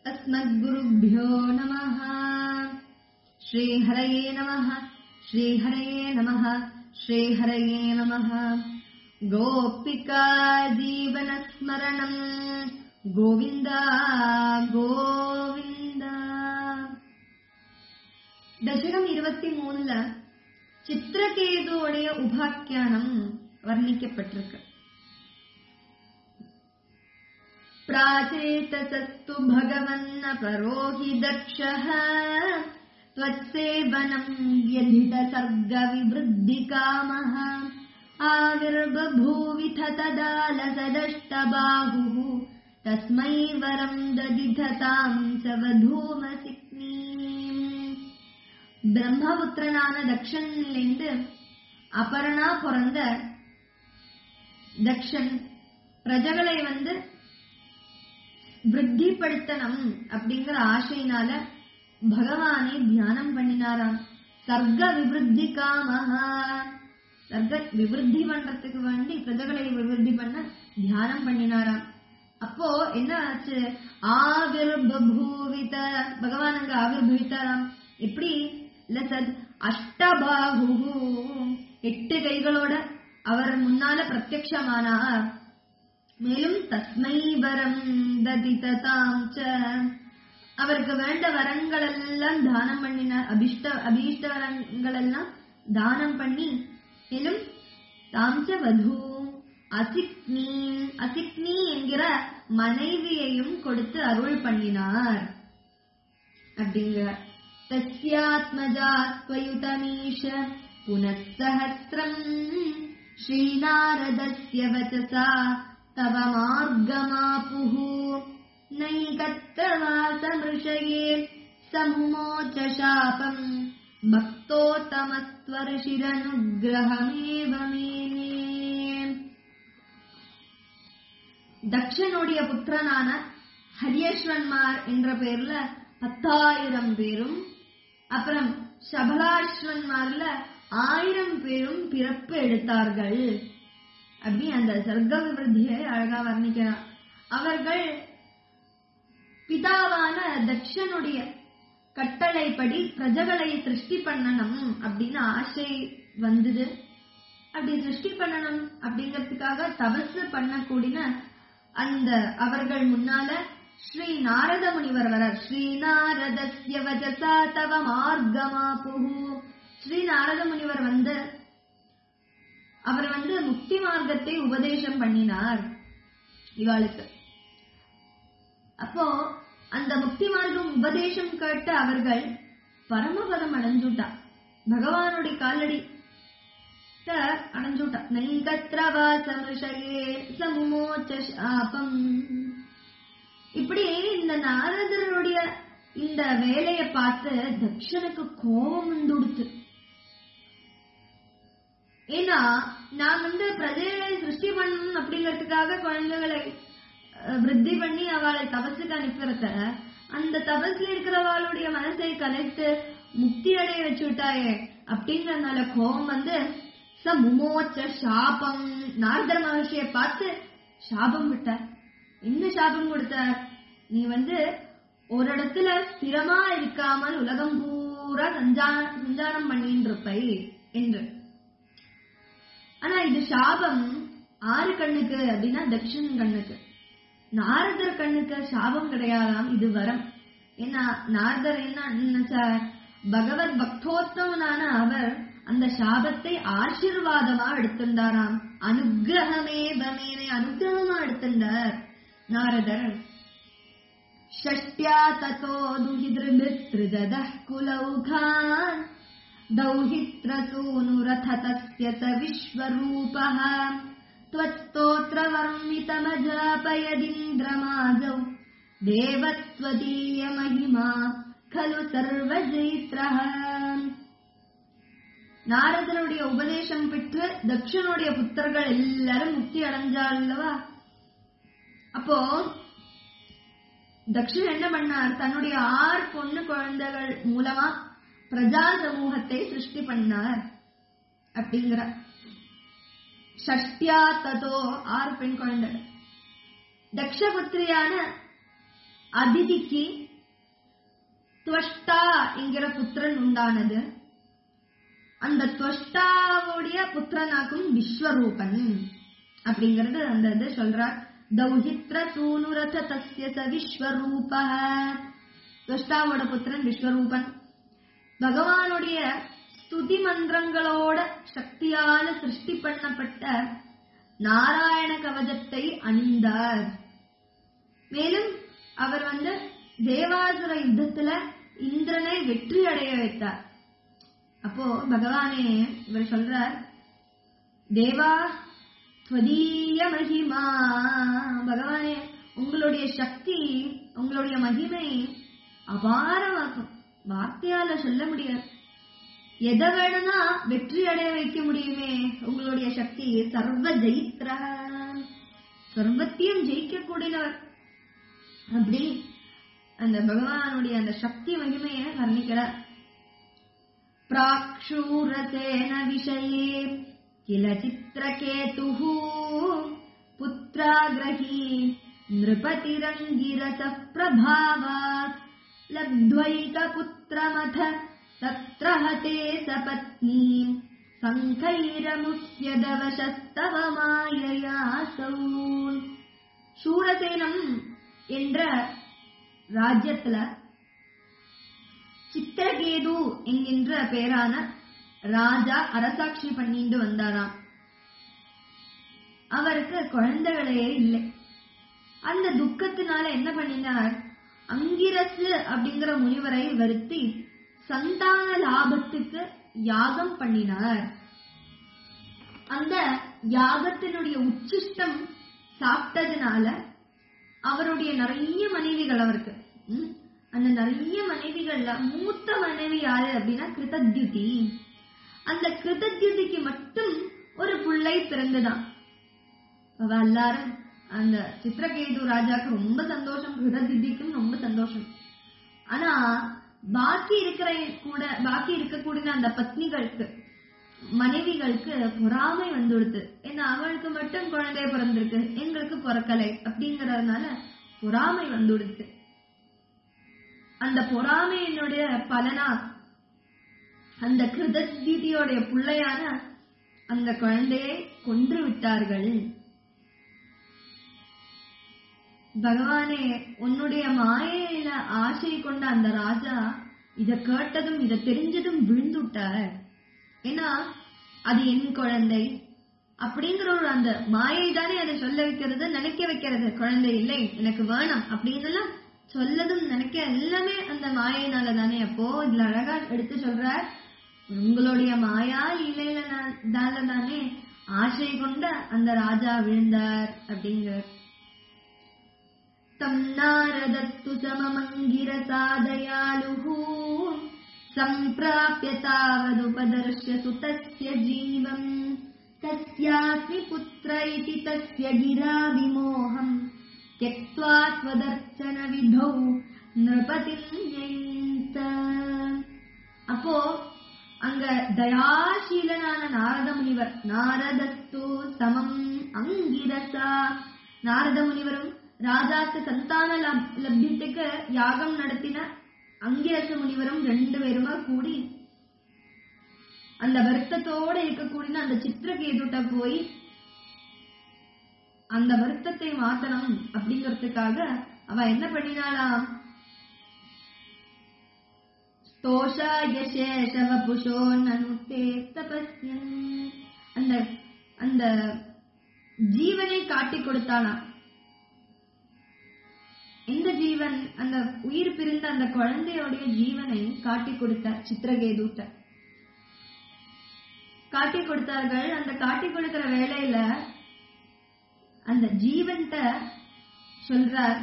अस्मद्गुरुभ्यो नमः श्रीहरये नमः श्रीहरये नमः श्रीहरये नमः गोपिका जीवनस्मरणम् गोविन्द गोविन्द தசகம் இருபத்தி மூணுல சித்திரகேதுவோடைய உபாக்கியானம் வர்ணிக்கப்பட்டிருக்கு प्राचेतसस्तु भगवन्न परो हि दक्षः त्वत्सेवनम् व्यधितसर्गविवृद्धिकामः आविर्बभूविथ तदा लसदष्टबाहुः तस्मै वरम् ददिधताम् च वधूमसिक्नीम् பிரம்மபுத்திரனான தக்ஷன்லேருந்து அபரணா பிறந்த தக்ஷன் பிரஜகளை வந்து விருத்திப்படுத்தணும் அப்படிங்கிற ஆசையினால பகவானை தியானம் பண்ணினாராம் சர்க்க விவருத்தி காமஹா சர்க்க விவருத்தி பண்றதுக்கு வேண்டி பிரஜகளை விவருத்தி பண்ண தியானம் பண்ணினாராம் அப்போ என்ன ஆச்சு ஆவிர்பூவித பகவான் அங்க ஆவிர்பவித்தாராம் எப்படி இல்ல சத் அஷ்டபாகு எட்டு கைகளோட அவர் முன்னால பிரத்யக்ஷமானார் மேலும் தஸ்மை வரம் ததிததாம் ச அவருக்கு வேண்ட வரங்கள் எல்லாம் தானம் பண்ணினார் அபிஷ்ட அபீஷ்ட வரங்கள் எல்லாம் தானம் பண்ணி மேலும் தாம்ச வது அசிக்னி அசிக்னி என்கிற மனைவியையும் கொடுத்து அருள் பண்ணினார் அப்படிங்கிறார் तस्यात्मजा त्वयुतमीश पुनः सहस्रम् श्रीनारदस्य वचसा तव मार्गमापुः नैकत्रवासमृषये समुमोच शापम् भक्तोत्तमत्वर्षिरनुग्रहमेव मेने தக்ஷனுடைய புத்திரனான ஹரியஸ்வன்மார் என்ற பெயர்ல பத்தாயிரம் பேரும் அப்புறம் சபலாஸ்வன்மார்ல ஆயிரம் பேரும் பிறப்பு எடுத்தார்கள் அப்படி அந்த சர்க்க விவருத்தியை அழகா வர்ணிக்கிறார் அவர்கள் பிதாவான தக்ஷனுடைய கட்டளைப்படி பிரஜகளை சிருஷ்டி பண்ணணும் அப்படின்னு ஆசை வந்தது அப்படி சிருஷ்டி பண்ணணும் அப்படிங்கிறதுக்காக தபசு பண்ணக்கூடிய அந்த அவர்கள் முன்னால ஸ்ரீ நாரத முனிவர் வரார் ஸ்ரீ நாரதஸ்ய வஜசா தவ மார்க்கமாபுஹு ஸ்ரீ நாரத முனிவர் வந்து அவர் வந்து முக்தி மார்க்கத்தை உபதேசம் பண்ணினார் இவாளுக்கு அப்போ அந்த முக்தி மார்க்கம் உபதேசம் கேட்ட அவர்கள் பரமபதம் அடைஞ்சுட்டா பகவானுடைய காலடி அடைஞ்சுட்டா நைங்கத்ரவா சமிருஷயே சமுமோச்ச சாபம் இப்படி இந்த நாரதருடைய இந்த வேலையை பார்த்து தக்ஷனுக்கு கோபம் வந்து கொடுத்து ஏன்னா நான் வந்து பிரஜைகளை சிருஷ்டி பண்ணணும் அப்படிங்கிறதுக்காக குழந்தைகளை விருத்தி பண்ணி அவளை தபசுக்கு அனுப்புறத அந்த தபஸ்ல இருக்கிறவாளுடைய மனசை கலைத்து முக்தி அடைய வச்சு விட்டாயே அப்படிங்கறதுனால கோபம் வந்து ச முமோச்ச சாபம் நாரதர் மகர்ஷியை பார்த்து சாபம் விட்டார் என்ன சாபம் கொடுத்தார் நீ வந்து ஒரு இடத்துல ஸ்திரமா இருக்காமல் உலகம் பூரா சஞ்சாரம் பண்ணிட்டு இருப்பை என்று ஆனா இது சாபம் ஆறு கண்ணுக்கு அப்படின்னா தக்ஷன் கண்ணுக்கு நாரதர் கண்ணுக்கு சாபம் கிடையாதாம் இது வரம் ஏன்னா நாரதர் என்ன நினைச்சார் பகவத் பக்தோத்தமனான அவர் அந்த சாபத்தை ஆசிர்வாதமா எடுத்திருந்தாராம் அனுகிரகமே பமேனை அனுகிரகமா எடுத்திருந்தார் நாரதர் षष्ट्या ततो दुहिदृभितृजदः कुलौघान् दौहित्रसूनुरथ तस्य स विश्वरूपः त्वत्स्तोत्रवर्मितमजापयदिन्द्रमाजौ देवत्वदीयमहिमा खलु सर्वजैत्रः நாரதருடைய உபதேசம் பெற்று தக்ஷனுடைய புத்தர்கள் எல்லாரும் முக்தி அடைஞ்சாள்ளவா அப்போ தக்ஷன் என்ன பண்ணார் தன்னுடைய ஆறு பொண்ணு குழந்தைகள் மூலமா பிரஜா சமூகத்தை சிருஷ்டி பண்ணார் அப்படிங்கிற ஷஷ்டியா ததோ ஆறு பெண் குழந்தைகள் தக்ஷபுத்திரியான அதிதிக்கு துவஷ்டா என்கிற புத்திரன் உண்டானது அந்த துவஷ்டாவுடைய புத்திரனாக்கும் விஸ்வரூபன் அப்படிங்கறது அந்த இது சொல்றார் தௌஹித்ர சூனுரத தஸ்ய ச விஸ்வரூப துவஷ்டாவோட புத்திரன் விஸ்வரூபன் பகவானுடைய ஸ்துதி மந்திரங்களோட சக்தியால சிருஷ்டி பண்ணப்பட்ட நாராயண கவசத்தை அணிந்தார் மேலும் அவர் வந்து தேவாசுர யுத்தத்துல இந்திரனை வெற்றி அடைய வைத்தார் அப்போ பகவானே இவர் சொல்றார் தேவா ஸ்வதீய மகிமா பகவானே உங்களுடைய சக்தி உங்களுடைய மகிமை அபாரமாக்கும் வார்த்தையால சொல்ல முடியாது எதை வேணும்னா வெற்றி அடைய வைக்க முடியுமே உங்களுடைய சக்தி சர்வ ஜெயித்ர சர்வத்தையும் ஜெயிக்க கூடியவர் அப்படி அந்த பகவானுடைய அந்த சக்தி மகிமையை வர்ணிக்கிறார் प्राक्षूरसेन विषये किल चित्रकेतुः पुत्राग्रही नृपतिरङ्गिरसः प्रभावात् लब्ध्वैकपुत्रमथ तत्र हते सपत्नीम् சங்கைரமுஷ்யதவசஸ்தவ மாயையாசௌ சூரசேனம் என்ற ராஜ்யத்துல சித்திரகேது என்கின்ற பேரான ராஜா அரசாட்சி பண்ணிட்டு வந்தாராம் அவருக்கு குழந்தைகளே இல்லை அந்த துக்கத்தினால என்ன பண்ணினார் அங்கிரசு அப்படிங்கிற முனிவரை வருத்தி சந்தான லாபத்துக்கு யாகம் பண்ணினார் அந்த யாகத்தினுடைய உச்சிஷ்டம் சாப்பிட்டதுனால அவருடைய நிறைய மனைவிகள் அவருக்கு ம், அந்த நிறைய மனைவிகள்ல மூத்த மனைவி யாரு அப்படின்னா கிருதத்யுதி அந்த கிருதத்யுதிக்கு மட்டும் ஒரு பிள்ளை பிறந்துதான் அவ எல்லாரும் அந்த சித்திரகேது ராஜாக்கு ரொம்ப சந்தோஷம் கிருதத்யுதிக்கும் ரொம்ப சந்தோஷம் ஆனா பாக்கி இருக்கிற கூட பாக்கி இருக்கக்கூடிய அந்த பத்னிகளுக்கு மனைவிகளுக்கு பொறாமை வந்துடுது ஏன்னா அவளுக்கு மட்டும் குழந்தை பிறந்திருக்கு எங்களுக்கு பிறக்கலை அப்படிங்கறதுனால பொறாமை வந்துடுது அந்த பொறாமையினுடைய பலனா அந்த கிருதத்யுதியோடைய பிள்ளையான அந்த குழந்தையை கொன்று விட்டார்கள் பகவானே உன்னுடைய மாயையில ஆசை கொண்ட அந்த ராஜா இத கேட்டதும் இத தெரிஞ்சதும் விழுந்துட்டார் ஏன்னா அது என் குழந்தை அப்படிங்கிற ஒரு அந்த மாயை தானே அதை சொல்ல வைக்கிறது நினைக்க வைக்கிறது குழந்தை இல்லை எனக்கு வேணும் அப்படின்னு எல்லாம் சொல்லதும் நினைக்க எல்லாமே அந்த மாயினால தானே அப்போ இதுல அழகா எடுத்து சொல்ற உங்களுடைய மாயா இலையில தால தானே ஆசை கொண்ட அந்த ராஜா விழுந்தார் அப்படிங்கிற तं नारदत्तु सममङ्गिरसादयालुः सम्प्राप्य तावदुपदर्श्य सुतस्य जीवम् तस्यास्मि पुत्र इति तस्य गिराविमोहम् त्यक्त्वा त्वदर्चनविधौ नृपतिम् जयन्त அப்போ அங்க தயாசீலனான நாரத முனிவர் நாரதத்து சமம் அங்கிரசா நாரத முனிவரும் ராஜாக்கு சந்தான லப்- லப்யத்துக்கு யாகம் நடத்தின அங்கிரச முனிவரும் ரெண்டு பேருமா கூடி அந்த வருத்தத்தோட இருக்கக்கூடிய அந்த சித்திரகேதுட்ட போய் அந்த வருத்தத்தை மாத்தணும் அப்படிங்கறதுக்காக அவ என்ன பண்ணினாளாம் ஸ்தோஷாய சேஷவபுஷோ நனுத்தே தபஸ்யன் அந்த அந்த ஜீவனை காட்டி கொடுத்தாளாம் இந்த ஜீவன் அந்த உயிர் பிரிந்த அந்த குழந்தையோடைய ஜீவனை காட்டி கொடுத்தார் சித்திரகேதுட்ட காட்டி கொடுத்தார்கள் அந்த காட்டி கொடுக்கிற வேளையில அந்த ஜீவன்ட்ட சொல்றார்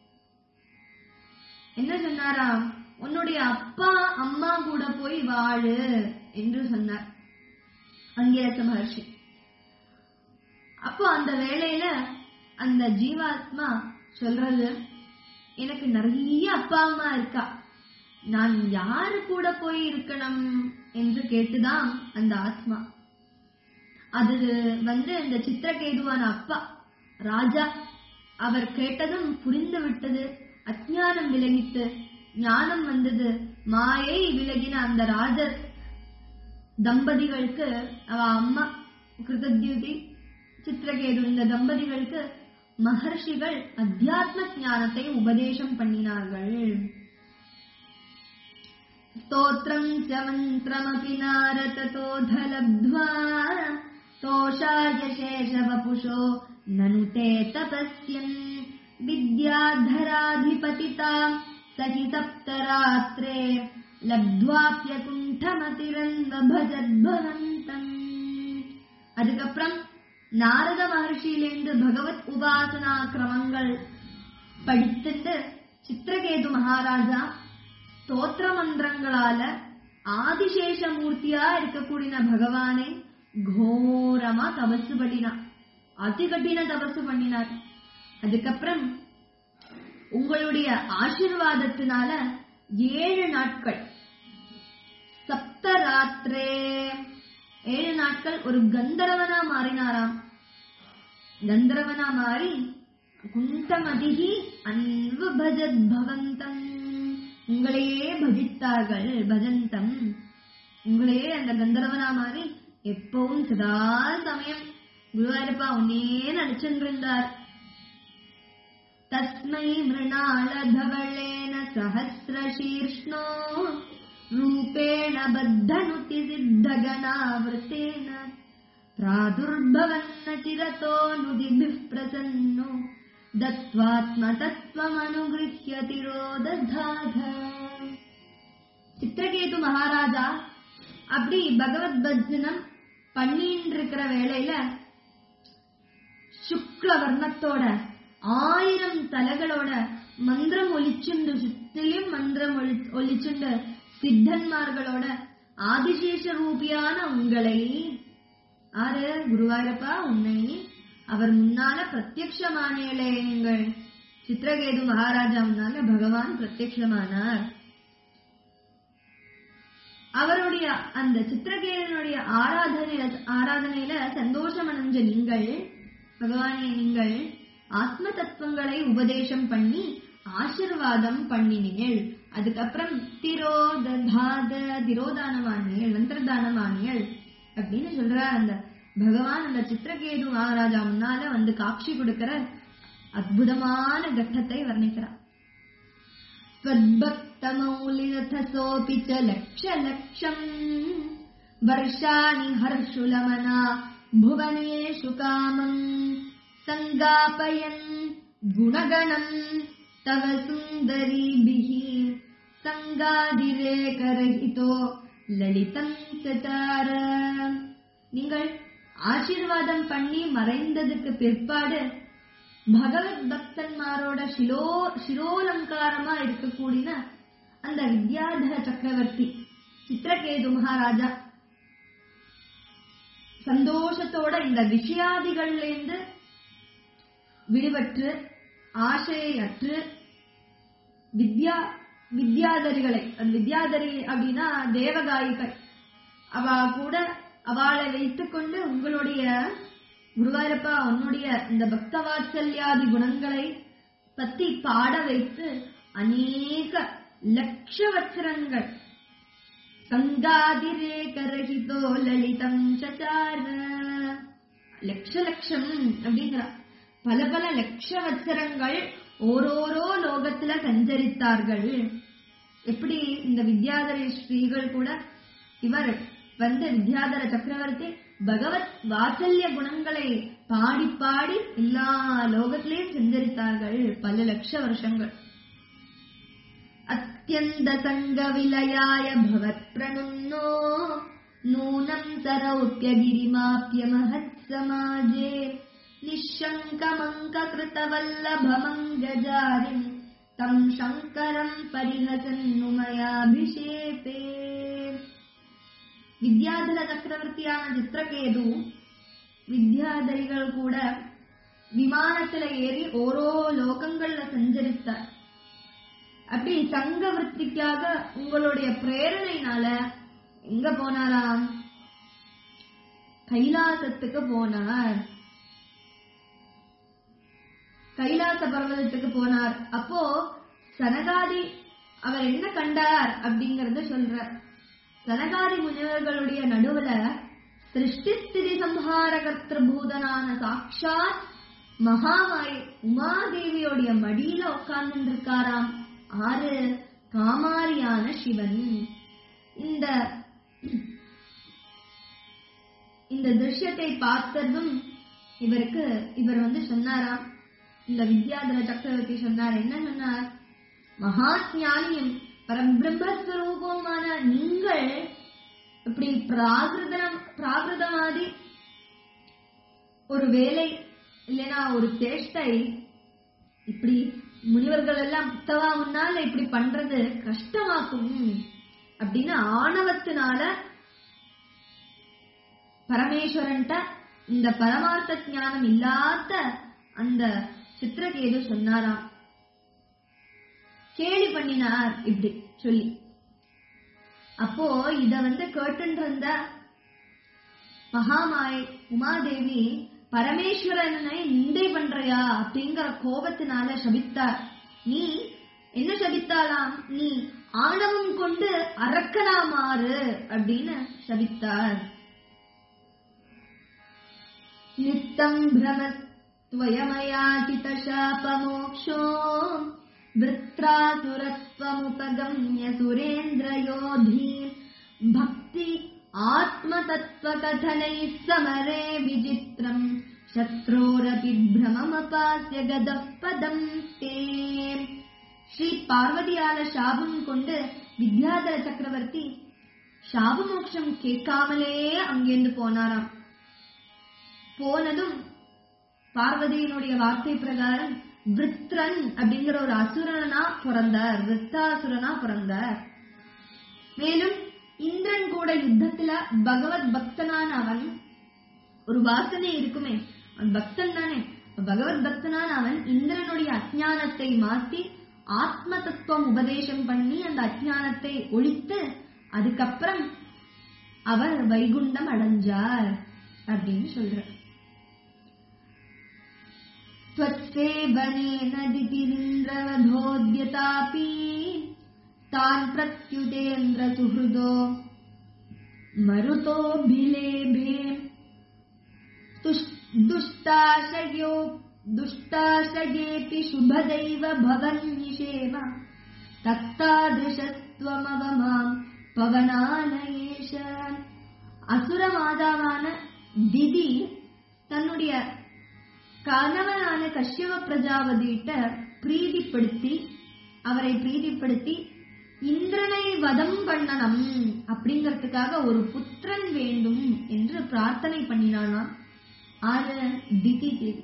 என்ன சொன்னாராம் உன்னுடைய அப்பா அம்மா கூட போய் வாழு என்று சொன்னார் அங்கிரச மகர்ஷி அப்போ அந்த வேளையில அந்த ஜீவாத்மா சொல்றது எனக்கு நிறைய அப்பா அம்மா இருக்கா நான் யாரு கூட போய் இருக்கணும் என்று கேட்டுதான் அந்த ஆத்மா அது வந்து இந்த சித்திரகேதுவான அப்பா ராஜா அவர் கேட்டதும் புரிந்து விட்டது அஜ்ஞானம் விலகித்து ஞானம் வந்தது மாயை விலகின அந்த ராஜர் தம்பதிகளுக்கு அவ அம்மா கிருதத்யுதி சித்திரகேது இந்த தம்பதிகளுக்கு மகர்ஷிகள் அத்தியாத்ம ஞானத்தை உபதேசம் பண்ணினார்கள் स्तोत्रम् च मन्त्रमपि नारततोऽध लब्ध्वा तोषाय शेषवपुषो ननु ते तपस्यन् विद्याधराधिपतिताम् स हि सप्तरात्रे லப்துவாப்பியகுண்டமதிரன்வபஜத்பவந்தம் அதுக்கப்புறம் நாரத மகர்ஷியிலிருந்து பகவத் உபாசனா கிரமங்கள் படித்துட்டு சித்திரகேது மகாராஜா ஸ்தோத்திர மந்திரங்களால ஆதிசேஷ மூர்த்தியா இருக்கக்கூடிய பகவானை கோரமா தபசு பண்ணினார் அதி கடின தபசு பண்ணினார் அதுக்கப்புறம் உங்களுடைய ஆசிர்வாதத்தினால ஏழு நாட்கள் சப்தராத்திரே ஏழு நாட்கள் ஒரு கந்தர்வனா மாறினாராம் கந்தர்வனா மாறி குண்டமதிகி அன்பு பஜத் பவந்தம் உங்களையே பஜித்தார்கள் பஜந்தம் உங்களையே அந்த கந்தர்வனா மாறி எப்பவும் சதா சமயம் குருவாயிருப்பா உன்னே நடிச்சென்றிருந்தார் तस्मै मृणालधवलेन सहस्रशीर्ष्णो रूपेण बद्धनुतिसिद्धगणावृतेन प्रादुर्भवन्न चिरतोऽनुदिभिः प्रसन्नो दत्त्वात्मतत्त्वमनुगृह्य तिरोदधाध சித்திரகேது மகாராஜா அப்படி பகவத் பஜனம் பண்ணிட்டு இருக்கிற வேளையில சுக்ல வர்ணத்தோட ஆயிரம் தலைகளோட மந்திரம் ஒலிச்சுண்டு சுத்திலும் மந்திரம் ஒலி ஒலிச்சுண்டு சித்தன்மார்களோட ஆதிசேஷ ரூபியான உங்களை ஆறு குருவாரப்பா உன்னை அவர் முன்னால பிரத்யக்ஷமானேலே நீங்கள் சித்திரகேது மகாராஜா முன்னால பகவான் பிரத்யக்ஷமானார் அவருடைய அந்த சித்திரகேதனுடைய ஆராதனையில ஆராதனையில சந்தோஷம் அடைஞ்ச நீங்கள் பகவானே நீங்கள் ஆத்ம தத்துவங்களை உபதேசம் பண்ணி ஆசிர்வாதம் பண்ணினீர்கள் அதுக்கப்புறம் திரோதாத திரோதானமானியல் மந்திரதானமானியல் அப்படின்னு சொல்றார் அந்த பகவான் அந்த சித்திரகேது மகாராஜா முன்னால வந்து காட்சி கொடுக்கிற அற்புதமான கட்டத்தை வர்ணிக்கிறார் त्वद्भक्तमौलिरथसोऽपि च लक्षलक्षम् वर्षाणि हर्षुलमना भुवनेषु कामम् सङ्गापयन् गुणगणम् तव सुन्दरीभिः சங்காதிரேகரகிதோ லலிதம் சதார நீங்கள் ஆசீர்வாதம் பண்ணி மறைந்ததுக்கு பிற்பாடு பகவத் பக்தன்மாரோட சிலோ சிரோலங்காரமா இருக்கக்கூடிய அந்த வித்யாதர சக்கரவர்த்தி சித்திரகேது மகாராஜா சந்தோஷத்தோட இந்த விஷயாதிகள்ல இருந்து விடுபற்று ஆசையை அற்று வித்யா வித்யாதரிகளை அந்த வித்யாதரி அப்படின்னா தேவகாயிகள் அவ கூட அவளை வைத்துக்கொண்டு உங்களுடைய குருவாயூரப்பா உன்னுடைய இந்த பக்த வாத்சல்யாதி குணங்களை பத்தி பாட வைத்து அநேக லட்ச வச்சரங்கள் சங்காதிரேகரகிதோ லலிதம் சச்சார லட்ச லட்சம் அப்படிங்கிற பல பல லட்ச வச்சரங்கள் ஓரோரோ லோகத்துல சஞ்சரித்தார்கள் எப்படி இந்த வித்யாதரி ஸ்ரீகள் கூட இவர் வந்து வித்யாதர சக்கரவர்த்தி பகவத் வாத்சல்ய குணங்களை பாடி பாடி எல்லா லோகத்திலையும் சஞ்சரித்தார்கள் பல லட்ச வருஷங்கள் அத்தியந்த சங்க விலயாய பவத் பிரணுன்னோ நூனம் சரௌப்பியகிரிமாப்பிய மகத் சமாஜே நிஷங்கமங்க கிருத்தவல்லபமங்கஜாரிம் தம் சங்கரம் பரிஹசன்னுமயாபிஷேபே வித்யாதர சக்கரவர்த்தியான சித்திரகேது வித்யாதரிகள் கூட விமானத்துல ஏறி ஓரோ லோகங்கள்ல சஞ்சரித்தார் அப்படி சங்க விற்பிக்காக உங்களுடைய பிரேரணையினால எங்க போனாராம் கைலாசத்துக்கு போனார் கைலாச பர்வதத்துக்கு போனார் அப்போ சனகாதி அவர் என்ன கண்டார் அப்படிங்கறத சொல்றார் சனகாதி முனிவர்களுடைய நடுவுல சிருஷ்டி ஸ்திதி சம்ஹார கர்த்தபூதனான சாட்சாத் மகாமாய் உமாதேவியோடைய மடியில உட்கார்ந்து இருக்காராம் ஆறு காமாரியான சிவன் இந்த இந்த திருஷ்யத்தை பார்த்ததும் இவருக்கு இவர் வந்து சொன்னாராம் இந்த வித்யாதர சக்கரவர்த்தி சொன்னார் என்ன சொன்னார் மகா ஞானியும் பரபிரம்மஸ்வரூபமான நீங்கள் இப்படி பிராகிருதம் பிராகிருதமாதி ஒரு வேலை இல்லைன்னா ஒரு சேஷ்டை இப்படி முனிவர்கள் எல்லாம் முத்தவா முன்னால இப்படி பண்றது கஷ்டமாக்கும் அப்படின்னு ஆணவத்தினால பரமேஸ்வரன்ட்ட இந்த பரமார்த்த ஞானம் இல்லாத அந்த சித்திரகேது சொன்னாராம் கேலி பண்ணினார் இப்படி சொல்லி அப்போ இத வந்து கேட்டுட்டு இருந்த மகாமாய் உமாதேவி பரமேஸ்வரனை நிந்தை பண்றியா அப்படிங்கிற கோபத்தினால சபித்தார் நீ என்ன சபித்தாலாம் நீ ஆணவம் கொண்டு அரக்கனாமாறு அப்படின்னு சபித்தார் நித்தம் भ्रमस्त्वयमयाचितशापमोक्षो वृत्रासुरत्वमुपगम्य सुरेन्द्रयोधी भक्ति आत्मतत्त्वकथनैः समरे विचित्रम् शत्रोरपि भ्रममपास्य गदः पदम् ते ஸ்ரீ பார்வதியால சாபம் கொண்டு வித்யாதர சக்கரவர்த்தி சாபமோட்சம் கேட்காமலே அங்கேருந்து போனாராம் போனதும் பார்வதியினுடைய வார்த்தை பிரகாரம் விருத்ரன் அப்படிங்கிற ஒரு அசுரனா பிறந்தார் விருத்தாசுரனா பிறந்தார் மேலும் இந்திரன் கூட யுத்தத்துல பகவத் பக்தனான அவன் ஒரு வாசனை இருக்குமே அவன் பக்தன் தானே பகவத் பக்தனான அவன் இந்திரனுடைய அஜானத்தை மாத்தி ஆத்ம தத்துவம் உபதேசம் பண்ணி அந்த அஜானத்தை ஒழித்து அதுக்கப்புறம் அவர் வைகுண்டம் அடைஞ்சார் அப்படின்னு சொல்றார் त्वत्सेवनेन दितिरिन्द्रवधोद्यतापि तान् प्रत्युतेन्द्रसुहृदो मरुतोऽभिलेभे तुष्- दुष्टाशयो दुष्टाशयेऽपि शुभदैव भवन्निषेव தத்தாதிருஷத்வமவ மாம் பவனாலயேஷ அசுர மாதாவான திதி தன்னுடைய கணவனான கஷ்யப பிரஜாபதியிட்ட பிரீதிப்படுத்தி அவரை பிரீதிப்படுத்தி இந்திரனை வதம் பண்ணணும் அப்படிங்கறதுக்காக ஒரு புத்திரன் வேண்டும் என்று பிரார்த்தனை பண்ணினானாம் ஆறு திதி தேவி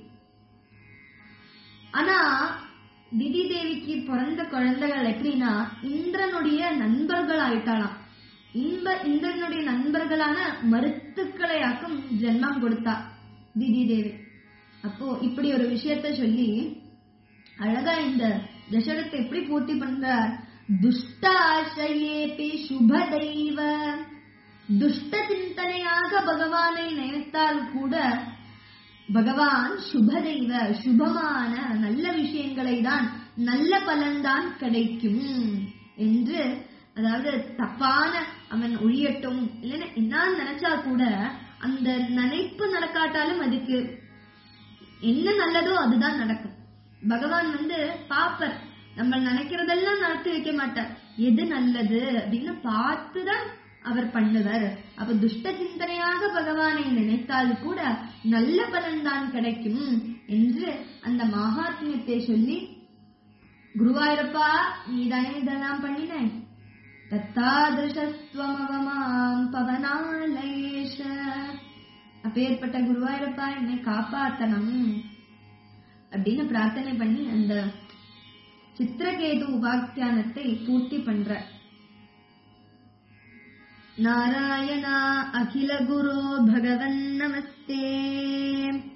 ஆனா திதி தேவிக்கு பிறந்த குழந்தைகள் எப்படின்னா இந்திரனுடைய நண்பர்கள் ஆயிட்டாளாம் இன்ப இந்திரனுடைய நண்பர்களான மருத்துக்களையாக்கும் ஜென்மம் கொடுத்தா திதி தேவி அப்போ இப்படி ஒரு விஷயத்த சொல்லி அழகா இந்த தசரத்தை எப்படி பூர்த்தி பண்றார் துஷ்டாசையேபி சுப தெய்வ துஷ்ட சிந்தனையாக பகவானை நினைத்தால் கூட பகவான் சுப தெய்வ சுபமான நல்ல விஷயங்களை தான் நல்ல பலன்தான் கிடைக்கும் என்று அதாவது தப்பான அவன் ஒழியட்டும் இல்லைன்னா என்ன நினைச்சா கூட அந்த நினைப்பு நடக்காட்டாலும் அதுக்கு என்ன நல்லதோ அதுதான் நடக்கும் பகவான் வந்து பாப்பர் நம்ம நினைக்கிறதெல்லாம் நடத்தி வைக்க மாட்டார் எது நல்லது அப்படின்னு பார்த்துதான் அவர் பண்ணுவர் அப்ப துஷ்ட சிந்தனையாக பகவானை நினைத்தால் கூட நல்ல பலன்தான் கிடைக்கும் என்று அந்த மகாத்மியத்தை சொல்லி குருவாயூரப்பா நீதானே இதெல்லாம் பண்ணின தத்தாதிருஷத்வமவமாம் பவனாலயேஷ அப்பேற்பட்ட குருவாயூரப்பா என்னை காப்பாத்தனம் அப்படின்னு பிரார்த்தனை பண்ணி அந்த சித்திரகேது உபாக்கியானத்தை பூர்த்தி பண்ற நாராயணா அகில குரு பகவன் நமஸ்தே